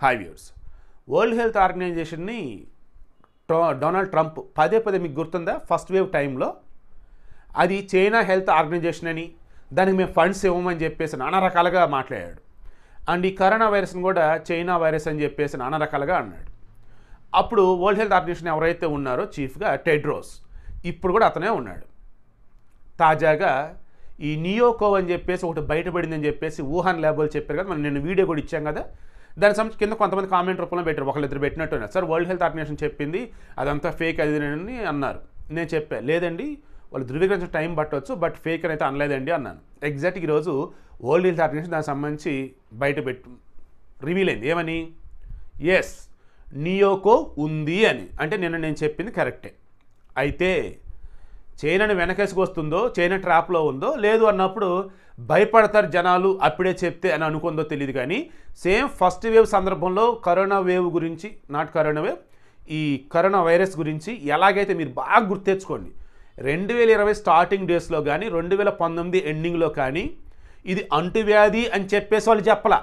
hi viewers world health ఆర్గనైజేషన్ని టో- Donald Trump పదే పదే మీకు గుర్తుందా ఫస్ట్ వేవ్ టైంలో అది చైనా హెల్త్ ఆర్గనైజేషన్ అని దానికి మేము ఫండ్స్ ఇవ్వమని చెప్పేసి నానా రకాలుగా మాట్లాడాడు అండ్ ఈ కరోనా వైరస్ని కూడా చైనా వైరస్ అని చెప్పేసి నానా రకాలుగా అన్నాడు అప్పుడు వరల్డ్ హెల్త్ ఆర్గనైజేషన్ ఎవరైతే ఉన్నారో చీఫ్గా టెడ్రోస్ ఇప్పుడు కూడా అతనే ఉన్నాడు తాజాగా ఈ నియోకో అని చెప్పేసి ఒకటి బయటపడిందని చెప్పేసి వుహాన్ ల్యాబ్ చెప్పారు కదా మనం నేను వీడియో కూడా ఇచ్చాం కదా దాని సంబంధించి కింద కొంతమంది కామెంట్ రూపంలో పెట్టారు ఒకళ్ళిద్దరు పెట్టినట్టు ఉన్నారు సార్ వరల్డ్ హెల్త్ ఆర్గనైజేషన్ చెప్పింది అదంతా ఫేక్ అది ఇది అని అన్నారు నేను చెప్పా లేదండి వాళ్ళు ధృవీకరించిన టైం పట్టవచ్చు బట్ ఫేక్ అని అయితే అనలేదండి అన్నాను ఎగ్జాక్ట్ ఈరోజు వరల్డ్ హెల్త్ ఆర్గనైజేషన్ దానికి సంబంధించి బయట పెట్టు రివీల్ అయింది ఏమని ఎస్ నియోకో ఉంది అని అంటే నిన్న నేను చెప్పింది కరెక్టే అయితే చైనాని వెనకేసుకు వస్తుందో చైనా ట్రాప్లో ఉందో లేదు అన్నప్పుడు భయపడతారు జనాలు అప్పుడే చెప్తే అని అనుకుందో తెలియదు కానీ సేమ్ ఫస్ట్ వేవ్ సందర్భంలో కరోనా వేవ్ గురించి నాట్ కరోనా వేవ్ ఈ కరోనా వైరస్ గురించి ఎలాగైతే మీరు బాగా గుర్తెచ్చుకోండి రెండు వేల ఇరవై స్టార్టింగ్ డేస్లో కానీ రెండు వేల పంతొమ్మిది ఎండింగ్లో కానీ ఇది అంటువ్యాధి అని చెప్పేసి వాళ్ళు చెప్పలా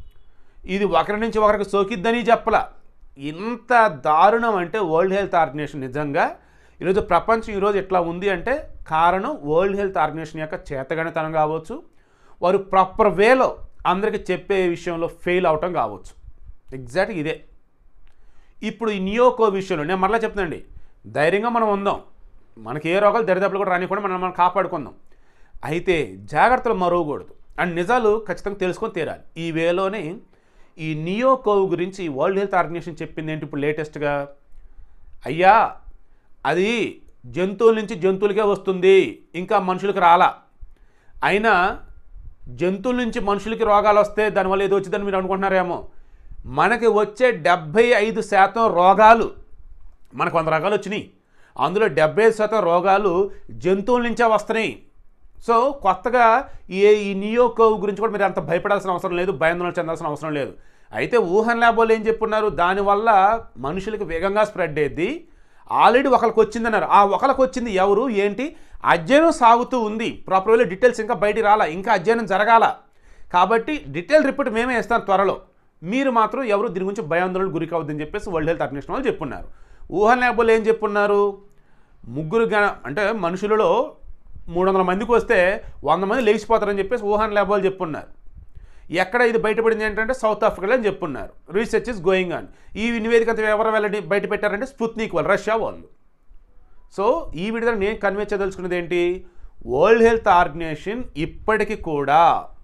ఇది ఒకరి నుంచి ఒకరికి సోకిద్దని చెప్పలా ఇంత దారుణం అంటే వరల్డ్ హెల్త్ ఆర్గనైజేషన్ నిజంగా ఈరోజు ప్రపంచం ఈరోజు ఎట్లా ఉంది అంటే కారణం వరల్డ్ హెల్త్ ఆర్గనైజేషన్ యొక్క చేతగనితనం కావచ్చు వారు ప్రాపర్ వేలో అందరికీ చెప్పే విషయంలో ఫెయిల్ అవటం కావచ్చు ఎగ్జాక్ట్ ఇదే ఇప్పుడు ఈ నియోకో విషయంలో నేను మరలా చెప్తానండి ధైర్యంగా మనం ఉందాం మనకి ఏ రోగాలు దరిదాపులు కూడా రానికుండా మనం మనం కాపాడుకుందాం అయితే జాగ్రత్తలు మరవకూడదు అండ్ నిజాలు ఖచ్చితంగా తెలుసుకొని తీరాలి ఈ వేలోనే ఈ నియోకోవ్ గురించి వరల్డ్ హెల్త్ ఆర్గనైజేషన్ చెప్పింది ఏంటి ఇప్పుడు లేటెస్ట్గా అయ్యా అది జంతువుల నుంచి జంతువులకే వస్తుంది ఇంకా మనుషులకు రాలా అయినా జంతువుల నుంచి మనుషులకి రోగాలు వస్తే దానివల్ల ఏదో వచ్చిందని మీరు అనుకుంటున్నారేమో మనకి వచ్చే డెబ్భై ఐదు శాతం రోగాలు మనకు వంద రకాలు వచ్చినాయి అందులో డెబ్బై ఐదు శాతం రోగాలు జంతువుల నుంచే వస్తున్నాయి సో కొత్తగా ఈ ఈ నియోకోవ్ గురించి కూడా మీరు అంత భయపడాల్సిన అవసరం లేదు భయాందోళన చెందాల్సిన అవసరం లేదు అయితే వుహాన్ ల్యాబ్ వాళ్ళు ఏం చెప్పున్నారు దానివల్ల మనుషులకి వేగంగా స్ప్రెడ్ అయ్యింది ఆల్రెడీ ఒకరికి వచ్చిందన్నారు ఆ ఒకరికి వచ్చింది ఎవరు ఏంటి అధ్యయనం సాగుతూ ఉంది ప్రాపర్ వేలో డీటెయిల్స్ ఇంకా బయటికి రాలా ఇంకా అధ్యయనం జరగాల కాబట్టి డీటెయిల్ రిపోర్ట్ మేమే ఇస్తాం త్వరలో మీరు మాత్రం ఎవరు దీని గురించి భయాందోళనకు గురి కావద్దని చెప్పేసి వరల్డ్ హెల్త్ ఆర్గనైజేషన్ వాళ్ళు చెప్పున్నారు వుహాన్ ల్యాబ్ వాళ్ళు ఏం చెప్పున్నారు ముగ్గురు గన అంటే మనుషులలో మూడు వందల మందికి వస్తే వంద మంది లేచిపోతారని చెప్పేసి వుహాన్ ల్యాబ్ వాళ్ళు చెప్పున్నారు ఎక్కడ ఇది బయటపడింది ఏంటంటే సౌత్ ఆఫ్రికాలో అని చెప్పున్నారు రీసెర్చ్ ఇస్ గోయింగ్ ఆన్ ఈ నివేదిక అంతా ఎవరు వెళ్ళండి బయట పెట్టారంటే స్పుత్నిక్ వాళ్ళు రష్యా వాళ్ళు సో ఈ విధంగా నేను కన్వే చేయదలుచుకున్నది ఏంటి వరల్డ్ హెల్త్ ఆర్గనైజేషన్ ఇప్పటికీ కూడా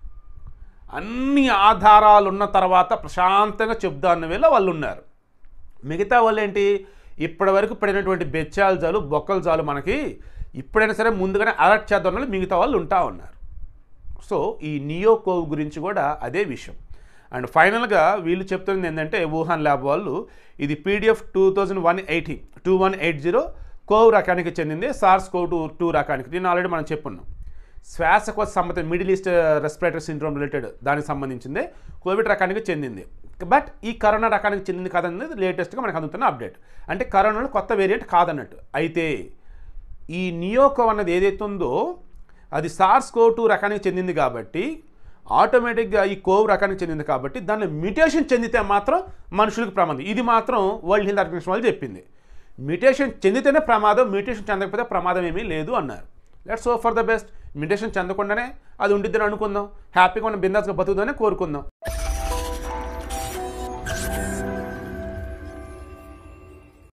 అన్ని ఆధారాలు ఉన్న తర్వాత ప్రశాంతంగా చెప్దా అన్న వేళ వాళ్ళు ఉన్నారు మిగతా వాళ్ళు ఏంటి ఇప్పటి వరకు పడినటువంటి బెచ్చాలు జాలు బొక్కలు జాలు మనకి ఇప్పుడైనా సరే ముందుగానే అలర్ట్ చేద్దాం అన్నది మిగతా వాళ్ళు ఉంటా ఉన్నారు సో ఈ నియోకోవ్ గురించి కూడా అదే విషయం అండ్ ఫైనల్గా వీళ్ళు చెప్తున్నది ఏంటంటే వుహాన్ ల్యాబ్ వాళ్ళు ఇది PDF two thousand one eighty two one eight zero CoV రకానికి చెందింది సార్స్ కోవ్ టూ టూ రకానికి దీన్ని ఆల్రెడీ మనం చెప్పున్నాం శ్వాసకోశ సంబంధించిన middle east respiratory syndrome related దానికి సంబంధించిందే కోవిడ్ రకానికి చెందింది బట్ ఈ కరోనా రకానికి చెందింది కాదనేది లేటెస్ట్గా మనకు అందుతున్న అప్డేట్ అంటే కరోనాలో కొత్త వేరియంట్ కాదన్నట్టు అయితే ఈ నియోకో అన్నది ఏదైతే ఉందో అది సార్స్ కోవ్ టూ రకానికి చెందింది కాబట్టి ఆటోమేటిక్గా ఈ కోవ్ రకానికి చెందింది కాబట్టి దానిలో మ్యూటేషన్ చెందితే మాత్రం మనుషులకు ప్రమాదం ఇది మాత్రం వరల్డ్ హెల్త్ ఆర్గనైజేషన్ వాళ్ళు చెప్పింది మ్యూటేషన్ చెందితేనే ప్రమాదం మ్యూటేషన్ చెందకపోతే ప్రమాదం ఏమీ లేదు అన్నారు let's hope for the best mutation చెందకుండానే అది ఉండిద్దని అనుకుందాం హ్యాపీగా మనం బిందాస్గా బతుకుదానే కోరుకుందాం